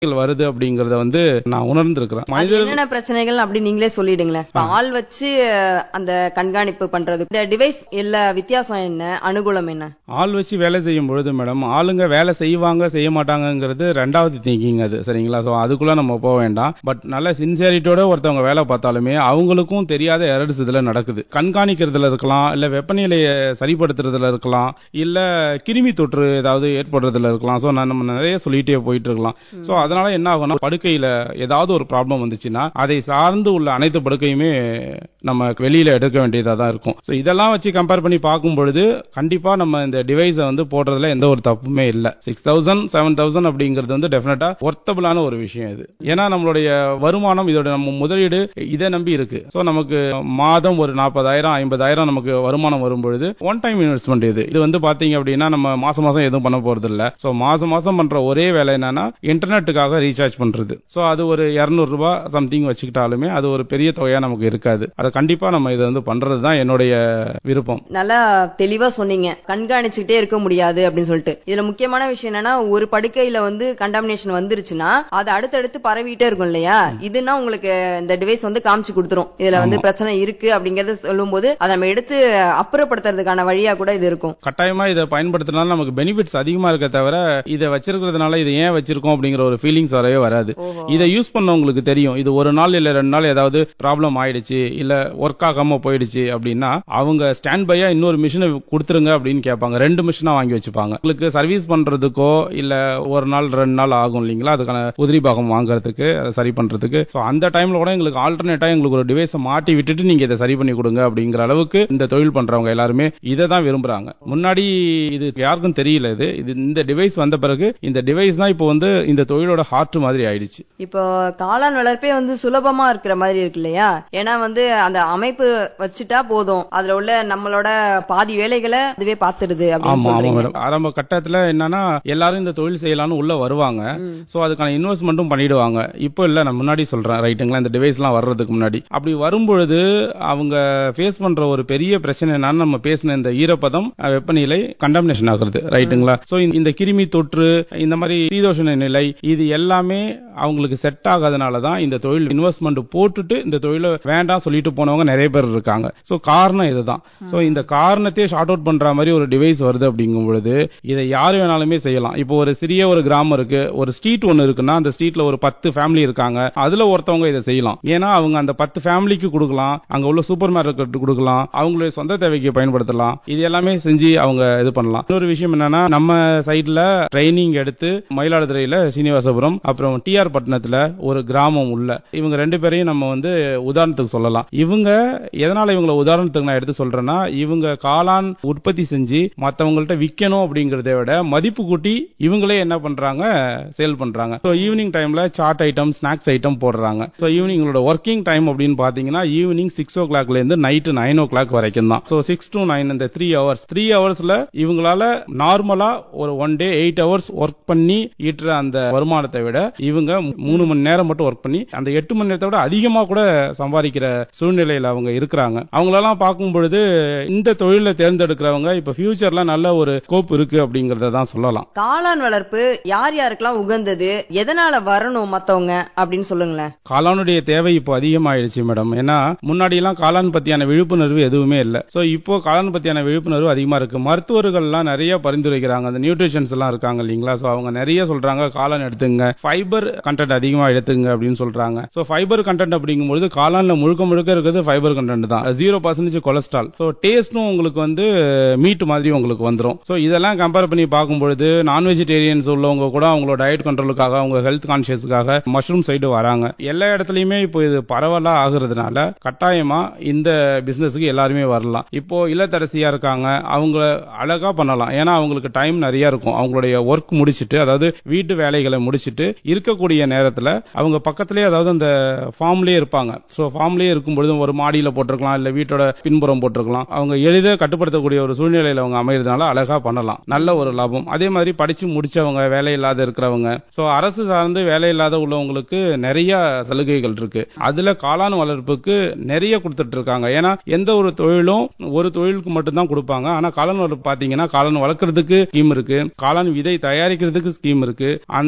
வருது அப்படிங்கறத வந்து நான் உணர்ந்திருக்கிறேன் அது மனிதர்கள் என்னென்ன பிரச்சனைகள் அப்படி நீங்களே சொல்லிடுங்களேன் இப்ப ஆள் வச்சு அஹ், அந்த கண்காணிப்பு பண்றது இந்த டிவைஸ் எல்லா வித்தியாசம் என்ன அனுகூலம் என்ன ஆள் வச்சு வேலை செய்யும் பொழுது மேடம் ஆளுங்க வேலை செய்வாங்க செய்ய மாட்டாங்கங்கிறது ரெண்டாவது திங்கிங் அது சரிங்களா ஸோ அதுக்குள்ள நம்ம போக வேண்டாம் பட் நல்ல சின்சியாரிட்டியோட ஒருத்தவங்க வேலை பார்த்தாலுமே அவங்களுக்கும் தெரியாத எரர்ஸ் இதுல நடக்குது கண்காணிக்கிறதுல இருக்கலாம் இல்ல வெப்பநிலையை சரிப்படுத்துறதுல இருக்கலாம் இல்ல கிருமி தொற்று ஏதாவது ஏற்படுறதுல இருக்கலாம் ஸோ நம்ம நிறைய சொல்லிட்டே போயிட்டு இருக்கலாம் ஸோ அதனால என்ன ஆகும்னா படுக்கையில ஏதாவது ஒரு ப்ராப்ளம் வந்துச்சுன்னா அதை சார்ந்து உள்ள அனைத்து படுக்கையுமே நம்ம வெளியில எடுக்க வேண்டியதா தான் இருக்கும் ஸோ இதெல்லாம் வச்சு கம்பேர் பண்ணி பார்க்கும் பொழுது கண்டிப்பா நம்ம இந்த டிவைஸை வந்து போடுறதுல எந்த ஒரு தப்புமே இல்ல சிக்ஸ் தௌசண்ட் செவன் தௌசண்ட் அப்படிங்கிறது வந்து டெஃபினட்டா ஒர்த்தபிளான ஒரு விஷயம் இது ஏன்னா நம்மளுடைய வருமானம் இதோட நம்ம முதலீடு இதை நம்பி இருக்கு ஸோ நமக்கு மாதம் ஒரு நாற்பதாயிரம் ஐம்பதாயிரம் நமக்கு வருமானம் வரும் பொழுது ஒன் டைம் இன்வெஸ்ட்மெண்ட் இது இது வந்து பாத்தீங்க அப்படின்னா நம்ம மாசம் மாசம் எதுவும் பண்ண போறது இல்ல ஸோ மாசம் மாசம் பண்ற ஒரே வேலை என்னன்னா இன்டர்நெட்டுக்காக ரீசார்ஜ் பண்றது ஸோ அது ஒரு இருநூறு ரூபாய் சம்திங் வச்சுக்கிட்டாலுமே அது ஒரு பெரிய தொகையா நமக்கு இருக்காது அதை கண்டிப்பா நம்ம இதை வந்து பண்றது தான் என்னுடைய விருப்பம் நல்லா தெளிவா சொன்னீங்க கண்காணிச்சுக்கிட்டே இருக்க முடியாது அப்படின்னு சொல்லிட்டு இதுல முக்கியமான விஷயம் என்னன்னா ஒரு படுக்கையில வந்து கண்டாமினேஷன் வந்துருச்சுன்னா அது அடுத்தடுத்து பரவிட்டே இருக்கும் இல்லையா இதுனா உங்களுக்கு இந்த டிவைஸ் வந்து காமிச்சு கொடுத்துரும் இதுல வந்து பிரச்சனை இருக்கு அப்படிங்கறது சொல்லும்போது அதை நம்ம எடுத்து அப்புறப்படுத்துறதுக்கான வழியா கூட இது இருக்கும் கட்டாயமா இதை பயன்படுத்தினால நமக்கு பெனிஃபிட்ஸ் அதிகமா இருக்க தவிர இதை வச்சிருக்கிறதுனால இதை ஏன் வச்சிருக்கோம் அப்படிங்கிற ஒரு ஃபீலிங்ஸ் வரவே வராது ஓஹோ. இதை யூஸ் பண்ணவங்களுக்கு தெரியும் இது ஒரு நாள் இல்ல ரெண்டு நாள் ஏதாவது ப்ராப்ளம் ஆயிடுச்சு இல்ல ஒர்க் ஆகாம போயிடுச்சு அப்படின்னா அவங்க ஸ்டாண்ட் பையா இன்னொரு மிஷினை கொடுத்துருங்க அப்படின்னு கேட்பாங்க ரெண்டு மிஷினா வாங்கி வச்சுப்பாங்க உங்களுக்கு சர்வீஸ் பண்றதுக்கோ இல்ல ஒரு நாள் ரெண்டு நாள் ஆகும் இல்லைங்களா அதுக்கான உதிரி பாகம் வாங்குறதுக்கு அதை சரி பண்றதுக்கு ஸோ அந்த டைம்ல கூட எங்களுக்கு ஆல்டர்னேட்டா எங்களுக்கு ஒரு டிவைஸை மாட்டி விட்டுட்டு நீங்க இதை சரி பண்ணி கொடுங்க அப்படிங்கிற அளவுக்கு இந்த தொழில் பண்றவங்க எல்லாருமே இதை தான் விரும்புறாங்க முன்னாடி இது யாருக்கும் தெரியல இது இது இந்த டிவைஸ் வந்த பிறகு இந்த டிவைஸ் தான் இப்போ வந்து இந்த தொழிலோட ஹார்ட் மாதிரி ஆயிடுச்சு இப்போ காளான் வளர்ப்பே வந்து சுலபமா இருக்கிற மாதிரி இருக்கு இல்லையா ஏன்னா வந்து அந்த அமைப்பு வச்சுட்டா போதும் அதுல உள்ள நம்மளோட பாதி வேலைகளை அதுவே பாத்துடுது அப்படின்னு ஆமா ஆமா சொல்றீங்க மேடம் ஆரம்ப கட்டத்துல என்னன்னா எல்லாரும் இந்த தொழில் செய்யலாம்னு உள்ள வருவாங்க ம். சோ அதுக்கான இன்வெஸ்ட்மெண்ட்டும் பண்ணிடுவாங்க இப்போ இல்ல நான் முன்னாடி சொல்றேன் ரைட்டுங்களா இந்த டிவைஸ் எல்லாம் வர்றதுக்கு முன்னாடி அப்படி வரும்பொழுது அவங்க ஃபேஸ் பண்ற ஒரு பெரிய பிரச்சனை என்னன்னு நம்ம பேசின இந்த ஈரப்பதம் அஹ், வெப்பநிலை கண்டாமினேஷன் ஆகுறது ரைட்டுங்களா சோ இந்த கிருமி தொற்று இந்த மாதிரி சீதோஷண நிலை இது எல்லாமே அவங்களுக்கு செட் ஆகாதனால தான் இந்த தொழில் இன்வெஸ்ட்மெண்ட் போட்டுட்டு இந்த தொழிலை வேண்டாம் சொல்லிட்டு போனவங்க நிறைய பேர் இருக்காங்க சோ காரணம் இதுதான் சோ இந்த காரணத்தையே ஷார்ட் அவுட் பண்ற மாதிரி ஒரு டிவைஸ் வருது அப்படிங்கும் பொழுது இதை யார் வேணாலுமே செய்யலாம் இப்போ ஒரு சிறிய ஒரு கிராமம் இருக்கு ஒரு ஸ்ட்ரீட் ஒன்னு இருக்குன்னா அந்த ஸ்ட்ரீட்ல ஒரு பத்து ஃபேமிலி இருக்காங்க அதுல ஒருத்தவங்க இதை செய்யலாம் ஏன்னா அவங்க அந்த பத்து ஃபேமிலிக்கு கொடுக்கலாம் அங்க உள்ள சூப்பர் மார்க்கெட் கொடுக்கலாம் அவங்களுடைய சொந்த தேவைக்கு பயன்படுத்தலாம் இது எல்லாமே செஞ்சு அவங்க இது பண்ணலாம் இன்னொரு விஷயம் என்னன்னா நம்ம சைடுல ட்ரைனிங் எடுத்து மயிலாடுதுறையில சீனிவாசபுரம் அப்புறம் டிஆர் பட்டணத்துல ஒரு கிராமம் உள்ள இவங்க ரெண்டு பேரையும் நம்ம வந்து உதாரணத்துக்கு சொல்லலாம் இவங்க எதனால இவங்களை உதாரணத்துக்கு நான் எடுத்து சொல்றேன்னா இவங்க காளான் உற்பத்தி செஞ்சு மத்தவங்கள்ட்ட விற்கணும் அப்படிங்கறத விட மதிப்பு கூட்டி இவங்களே என்ன பண்றாங்க சேல் பண்றாங்க ஸோ ஈவினிங் டைம்ல சாட் ஐட்டம் ஸ்நாக்ஸ் ஐட்டம் போடுறாங்க ஸோ ஈவினிங்களோட ஒர்க்கிங் டைம் அப்படின்னு பாத்தீங்கன்னா ஈவினிங் சிக்ஸ் ஓ கிளாக்ல இருந்து நைட்டு நைன் ஓ கிளாக் வரைக்கும் தான் ஸோ சிக்ஸ் டு நைன் இந்த த்ரீ ஹவர்ஸ் த்ரீ ஹவர்ஸ்ல இவங்களால நார்மலா ஒரு one day eight hours work பண்ணி ஈட்டுற அந்த வருமானத்தை விட இவங்க மூணு மணி நேரம் மட்டும் ஒர்க் பண்ணி அந்த எட்டு மணி நேரத்தை விட அதிகமா கூட சம்பாதிக்கிற சூழ்நிலையில அவங்க இருக்கிறாங்க அவங்களெல்லாம் பார்க்கும் பொழுது இந்த தொழிலை தேர்ந்தெடுக்கிறவங்க இப்ப ஃபியூச்சர்ல நல்ல ஒரு ஸ்கோப் இருக்கு அப்படிங்கறத தான் சொல்லலாம் காளான் வளர்ப்பு யார் யாருக்கெல்லாம் உகந்தது எதனால வரணும் மத்தவங்க அப்படின்னு சொல்லுங்களேன் காளானுடைய தேவை இப்போ அதிகமாயிடுச்சு மேடம் ஏன்னா முன்னாடி எல்லாம் காளான் பத்தியான விழிப்புணர்வு எதுவுமே இல்ல சோ இப்போ காளான் பத்தியான விழிப்புணர்வு அதிகமா இருக்கு மருத்துவர்கள் எல்லாம் நிறைய பரிந்துரைக்கிறாங்க அந்த நியூட்ரிஷன்ஸ் எல்லாம் இருக்காங்க இல்லீங்களா சோ அவங்க நிறைய சொல்றாங்க காளான் எடுத்துங்க ஃபைபர் கண்டென்ட் அதிகமா எடுத்துங்க அப்படின்னு சொல்றாங்க சோ ஃபைபர் கண்டென்ட் அப்படிங்கும்போது காளான்ல முழுக்க முழுக்க இருக்கிறது ஃபைபர் கண்டென்ட் தான் ஜீரோ பர்சன்டேஜ் கொலஸ்ட்ரால் சோ டேஸ்டும் உங்களுக்கு வந்து மீட் மாதிரி உங்களுக்கு வந்துரும் சோ இதெல்லாம் கம்பேர் பண்ணி பார்க்கும்பொழுது நான் வெஜிடேரியன்ஸ் உள்ளவங்க கூட அவங்களோட டயட் கண்ட்ரோலுக்காக அவங்க ஹெல்த் கான்சியஸ்க்காக மஷ்ரூம் சைடு வராங்க எல்லா இடத்துலயுமே இப்போ இது பரவலா ஆகுறதுனால கட்டாயமா இந்த பிசினஸ்க்கு எல்லாருமே வரலாம் இப்போ இல்லத்தரசியா இருக்காங்க அவங்க அழகா பண்ணலாம் ஏன்னா அவங்களுக்கு டைம் நிறைய இருக்கும் அவங்களுடைய ஒர்க் முடிச்சிட்டு அதாவது வீட்டு வேலைகளை முடிச்சிட்டு இருக்கக்கூடிய நேரத்துல அவங்க பக்கத்திலேயே அதாவது அந்த ஃபார்ம்லயே இருப்பாங்க சோ ஃபார்ம்லயே இருக்கும் பொழுது ஒரு மாடியில போட்டிருக்கலாம் இல்ல வீட்டோட பின்புறம் போட்டிருக்கலாம் அவங்க எளிதாக கட்டுப்படுத்தக்கூடிய ஒரு சூழ்நிலையில அவங்க அமைறதுனால அழகா பண்ணலாம் நல்ல ஒரு லாபம் அதே மாதிரி படிச்சு முடிச்சவங்க வேலை இல்லாத இருக்கிறவங்க சோ அரசு சார்ந்து வேலை இல்லாத உள்ளவங்களுக்கு நிறைய சலுகைகள் இருக்கு அதுல காளான் வளர்ப்புக்கு நிறைய கொடுத்துட்டு இருக்காங்க ஏன்னா எந்த ஒரு தொழிலும் ஒரு தொழிலுக்கு மட்டும்தான் கொடுப்பாங்க ஆனா காளான் வளர்ப்பு பாத்தீங்கன்னா காளான் வளர்க்கறதுக்கு ஸ்கீம் இருக்கு காளான் விதை தயாரிக்கிறதுக்கு ஸ்கீம் இருக்கு அந்த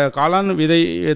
காளான் விதை